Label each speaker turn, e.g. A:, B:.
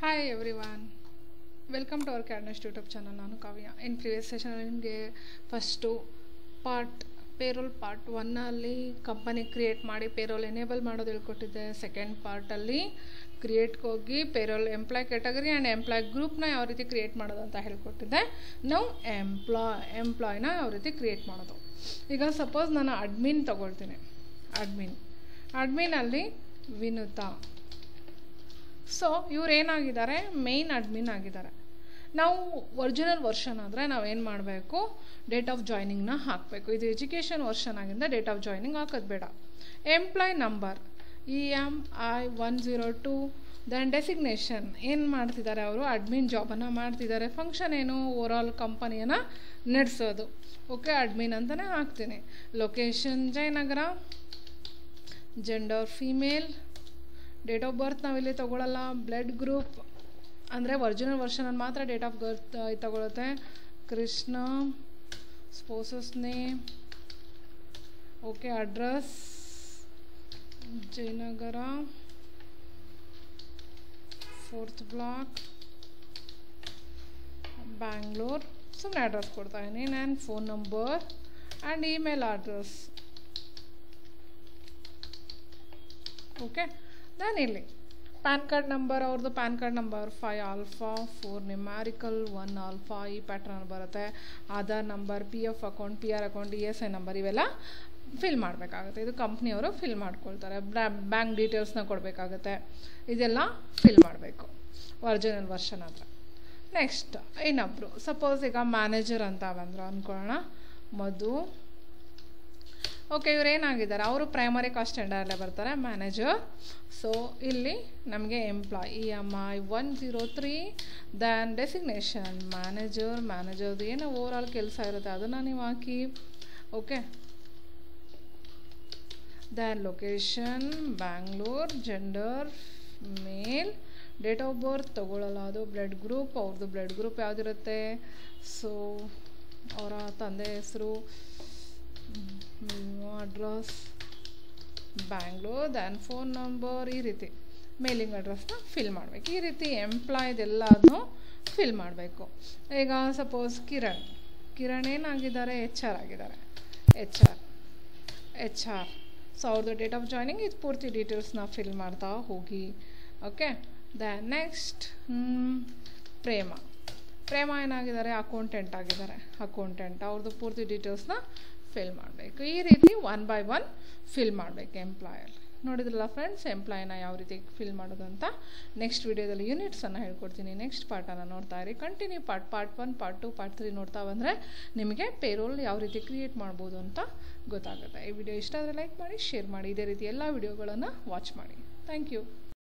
A: hi everyone welcome to our CADnest YouTube channel ನಾನು Kavya in previous ಸೆಷನಲ್ಲಿ ನಿಮಗೆ first part payroll part ಒನ್ನಲ್ಲಿ company create ಮಾಡಿ payroll enable ಮಾಡೋದು ಹೇಳ್ಕೊಟ್ಟಿದ್ದೆ ಸೆಕೆಂಡ್ ಪಾರ್ಟಲ್ಲಿ ಕ್ರಿಯೇಟ್ಗೆ ಹೋಗಿ payroll employee category and employee ಗ್ರೂಪ್ನ ಯಾವ ರೀತಿ ಕ್ರಿಯೇಟ್ ಮಾಡೋದು ಅಂತ ಹೇಳ್ಕೊಟ್ಟಿದ್ದೆ ನಾವು ಎಂಪ್ಲಾಯ್ ಎಂಪ್ಲಾಯ್ನ ಯಾವ ರೀತಿ ಕ್ರಿಯೇಟ್ ಮಾಡೋದು ಈಗ ಸಪೋಸ್ ನಾನು ಅಡ್ಮಿನ್ ತೊಗೊಳ್ತೀನಿ ಅಡ್ಮಿನ್ ಅಡ್ಮಿನಲ್ಲಿ ವಿನುತಾ ಸೊ ಇವ್ರು ಏನಾಗಿದ್ದಾರೆ ಮೇಯ್ನ್ ಅಡ್ಮಿನ್ ಆಗಿದ್ದಾರೆ ನಾವು ಒರಿಜಿನಲ್ ವರ್ಷನ್ ಆದರೆ ನಾವು ಏನು ಮಾಡಬೇಕು ಡೇಟ್ ಆಫ್ ಜಾಯ್ನಿಂಗ್ನ ಹಾಕಬೇಕು ಇದು ಎಜುಕೇಷನ್ ವರ್ಷನ್ ಆಗಿಂದ ಡೇಟ್ ಆಫ್ ಜಾಯ್ನಿಂಗ್ ಹಾಕೋದು ಬೇಡ employee number E M I one zero two then designation ಏನು ಮಾಡ್ತಿದ್ದಾರೆ ಅವರು ಅಡ್ಮಿನ್ ಜಾಬನ್ನು ಮಾಡ್ತಿದ್ದಾರೆ ಫಂಕ್ಷನ್ ಏನು ಓವರಾಲ್ ಕಂಪನಿಯನ್ನು ನಡೆಸೋದು ಓಕೆ ಅಡ್ಮಿನ್ ಅಂತಲೇ ಹಾಕ್ತೀನಿ location Jayanagar gender female date of birth ನಾವಿಲ್ಲಿ ತೊಗೊಳಲ್ಲ ಬ್ಲಡ್ ಗ್ರೂಪ್ ಅಂದರೆ ಒರಿಜಿನಲ್ ವರ್ಷನಲ್ಲಿ ಮಾತ್ರ ಡೇಟ್ ಆಫ್ ಬರ್ತ್ ತಗೊಳುತ್ತೆ Krishna spouse's name okay address Jayanagar fourth block Bangalore ಸುಮ್ಮನೆ ಅಡ್ರೆಸ್ ಕೊಡ್ತಾ ಇದ್ದೀನಿ ನಾನು phone number and email address okay ನಾನು ಇಲ್ಲಿ ಪ್ಯಾನ್ ಕಾರ್ಡ್ ನಂಬರ್ ಅವ್ರದ್ದು PAN card number five alpha four numerical one alpha ಈ ಪ್ಯಾಟ್ರನ್ ಬರುತ್ತೆ Aadhaar number P F account P R account E S I number ಇವೆಲ್ಲ fill ಮಾಡಬೇಕಾಗುತ್ತೆ ಇದು ಕಂಪ್ನಿಯವರು fill ಮಾಡ್ಕೊಳ್ತಾರೆ bank ಡೀಟೇಲ್ಸ್ನ ಕೊಡಬೇಕಾಗುತ್ತೆ ಇದೆಲ್ಲ ಫಿಲ್ ಮಾಡಬೇಕು ಒರಿಜಿನಲ್ ವರ್ಷನ್ ಆದರೆ ನೆಕ್ಸ್ಟ್ ಇನ್ನೊಬ್ಬರು ಸಪೋಸ್ ಈಗ ಮ್ಯಾನೇಜರ್ ಅಂತ ಬಂದರು ಅಂದ್ಕೊಳ್ಳೋಣ ಮಧು ಓಕೆ ಇವ್ರು ಏನಾಗಿದ್ದಾರೆ ಅವರು ಪ್ರೈಮರಿ ಕಾಸ್ಟ್ ಟೆಂಡರಲ್ಲೇ ಬರ್ತಾರೆ ಮ್ಯಾನೇಜರ್ ಸೊ ಇಲ್ಲಿ ನಮಗೆ employee E M I one zero three then designation manager ಮ್ಯಾನೇಜರ್ದು ಏನೋ ಓವರ್ ಆಲ್ ಕೆಲಸ ಇರುತ್ತೆ ಅದನ್ನು ನೀವು ಹಾಕಿ okay then location Bangalore gender male date of birth ತೊಗೊಳ್ಳಲ್ಲ ಅದು ಬ್ಲಡ್ ಗ್ರೂಪ್ ಅವ್ರದ್ದು ಬ್ಲಡ್ ಗ್ರೂಪ್ ಯಾವುದಿರುತ್ತೆ ಸೊ ಅವರ ತಂದೆ ಹೆಸರು address Bangalore then phone number ಈ ರೀತಿ ಮೇಲಿಂಗ್ ಅಡ್ರೆಸ್ನ ಫಿಲ್ ಮಾಡಬೇಕು ಈ ರೀತಿ ಎಂಪ್ಲಾಯ್ದೆಲ್ಲನೂ ಫಿಲ್ ಮಾಡಬೇಕು ಈಗ ಸಪೋಸ್ ಕಿರಣ್ ಕಿರಣ್ ಏನಾಗಿದ್ದಾರೆ ಎಚ್ ಆರ್ ಆಗಿದ್ದಾರೆ H R H R so ಅವ್ರದ್ದು ಡೇಟ್ ಆಫ್ ಜಾಯ್ನಿಂಗ್ ಇದು ಪೂರ್ತಿ ಡೀಟೇಲ್ಸ್ನ ಫಿಲ್ ಮಾಡ್ತಾ ಹೋಗಿ okay then next Prema Prema ಏನಾಗಿದ್ದಾರೆ ಅಕೌಂಟೆಂಟ್ ಆಗಿದ್ದಾರೆ ಅಕೌಂಟೆಂಟ್ ಅವ್ರದ್ದು ಪೂರ್ತಿ ಡೀಟೇಲ್ಸ್ನ ಫಿಲ್ ಮಾಡಬೇಕು ಈ ರೀತಿ ಒನ್ ಬೈ ಒನ್ ಫಿಲ್ ಮಾಡಬೇಕು ಎಂಪ್ಲಾಯಲ್ಲಿ ನೋಡಿದ್ರಲ್ಲ ಫ್ರೆಂಡ್ಸ್ ಎಂಪ್ಲಾಯ್ನ ಯಾವ ರೀತಿ ಫಿಲ್ ಮಾಡೋದು ಅಂತ ನೆಕ್ಸ್ಟ್ ವೀಡಿಯೋದಲ್ಲಿ ಯೂನಿಟ್ಸನ್ನು ಹೇಳ್ಕೊಡ್ತೀನಿ ನೆಕ್ಸ್ಟ್ ಪಾರ್ಟನ್ನು ನೋಡ್ತಾ ಇರಿ continue part part one part two part three ನೋಡ್ತಾ ಬಂದರೆ ನಿಮಗೆ ಪೇರೋಲ್ ಯಾವ ರೀತಿ ಕ್ರಿಯೇಟ್ ಮಾಡ್ಬೋದು ಅಂತ ಗೊತ್ತಾಗುತ್ತೆ ಈ ವಿಡಿಯೋ ಇಷ್ಟ ಆದರೆ ಲೈಕ್ ಮಾಡಿ ಶೇರ್ ಮಾಡಿ ಇದೇ ರೀತಿ ಎಲ್ಲ ವಿಡಿಯೋಗಳನ್ನು ವಾಚ್ ಮಾಡಿ ಥ್ಯಾಂಕ್ ಯು